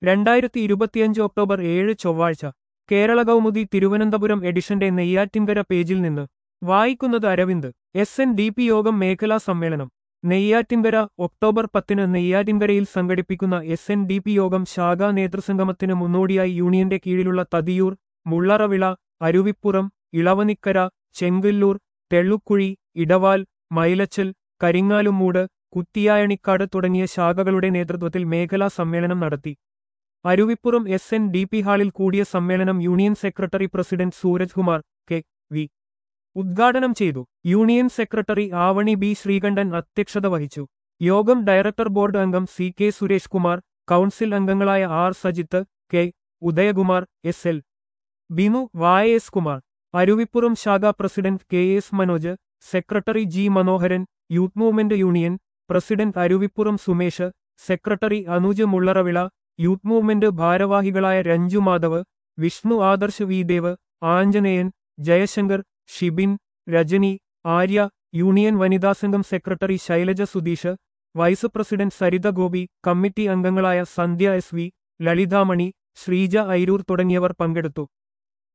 രണ്ടായിരത്തി ഇരുപത്തിയഞ്ച് ഒക്ടോബർ ഏഴ് ചൊവ്വാഴ്ച കേരള കൗമുദി തിരുവനന്തപുരം എഡിഷന്റെ നെയ്യാറ്റിൻകര പേജിൽ നിന്ന് വായിക്കുന്നത് Aravind S N D P യോഗം മേഖലാ സമ്മേളനം നെയ്യാറ്റിൻകര ഒക്ടോബർ പത്തിന് നെയ്യാറ്റിൻകരയിൽ സംഘടിപ്പിക്കുന്ന എസ് എൻ ഡി പി യോഗം ശാഖാ നേതൃസംഗമത്തിന് മുന്നോടിയായി യൂണിയന്റെ കീഴിലുള്ള തതിയൂർ മുള്ളറവിള അരുവിപ്പുറം ഇളവനിക്കര ചെങ്കല്ലൂർ തെള്ളുക്കുഴി ഇടവാൽ മൈലച്ചൽ കരിങ്ങാലുമൂട് കുത്തിയായണിക്കാട് തുടങ്ങിയ ശാഖകളുടെ നേതൃത്വത്തിൽ മേഖലാ സമ്മേളനം നടത്തി Aruvippuram S N D P ഹാളിൽ കൂടിയ സമ്മേളനം union secretary president Suraj Kumar K V ഉദ്ഘാടനം ചെയ്തു union secretary Avani B Sreekantan അധ്യക്ഷത വഹിച്ചു യോഗം ഡയറക്ടർ ബോർഡ് അംഗം C K Suresh Kumar council അംഗങ്ങളായ R Sajith K Udayakumar S L Binu വായ എസ് കുമാർ അരുവിപ്പുറം ശാഖാ president K S Manoj secretary G Manoharan youth movement union president Aruvippuram Sumesh secretary Anuj Mullaravila youth movement ഭാരവാഹികളായ രഞ്ജു മാധവ് വിഷ്ണു ആദർശ് വി ദേവ് ആഞ്ജനേയൻ ജയശങ്കർ ഷിബിൻ രജനി ആര്യ യൂണിയൻ വനിതാ സംഘം secretary Shailaja Sudheesh vice president Saritha Gopi committee അംഗങ്ങളായ സന്ധ്യ എസ് വി ലളിതാമണി ശ്രീജ ഐരൂർ തുടങ്ങിയവർ പങ്കെടുത്തു